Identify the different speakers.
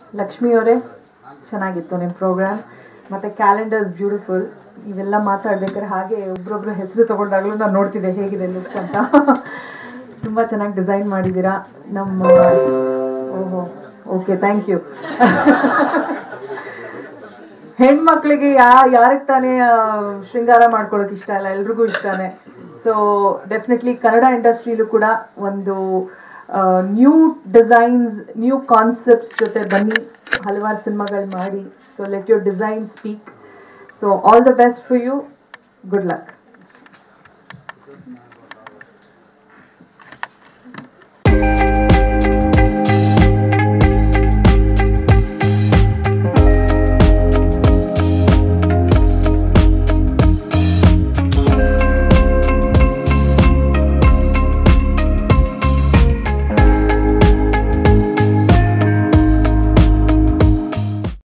Speaker 1: ಲಕ್ಷ್ಮಿ ಅವರೇ ಚೆನ್ನಾಗಿತ್ತು ನಿಮ್ಮ ಪ್ರೋಗ್ರಾಮ್ ಮತ್ತು ಕ್ಯಾಲೆಂಡರ್ಸ್ ಬ್ಯೂಟಿಫುಲ್ ಇವೆಲ್ಲ ಮಾತಾಡ್ಬೇಕಾದ್ರೆ ಹಾಗೆ ಒಬ್ರೊಬ್ರು ಹೆಸರು ತೊಗೊಂಡಾಗಲೂ ನಾನು ನೋಡ್ತಿದ್ದೆ ಹೇಗಿದೆ ಲುಕ್ ಅಂತ ತುಂಬ ಚೆನ್ನಾಗಿ ಡಿಸೈನ್ ಮಾಡಿದ್ದೀರಾ ನಮ್ಮ ಓಹೋ ಓಕೆ ಥ್ಯಾಂಕ್ ಯು ಹೆಣ್ಮಕ್ಳಿಗೆ ಯಾ ಯಾರಿಗೆ ತಾನೇ ಆ, ಶೃಂಗಾರ ಮಾಡ್ಕೊಳ್ಳೋಕೆ ಇಷ್ಟ ಇಲ್ಲ ಎಲ್ರಿಗೂ ಇಷ್ಟನೇ ಸೊ ಡೆಫಿನೆಟ್ಲಿ ಕನ್ನಡ ಇಂಡಸ್ಟ್ರಿಲೂ ಕೂಡ ಒಂದು ನ್ಯೂ ಡಿಸೈನ್ಸ್ ನ್ಯೂ ಕಾನ್ಸೆಪ್ಟ್ಸ್ ಜೊತೆ ಬನ್ನಿ ಹಲವಾರು ಸಿನಿಮಾಗಳು ಮಾಡಿ so let your design speak so all the best for you good luck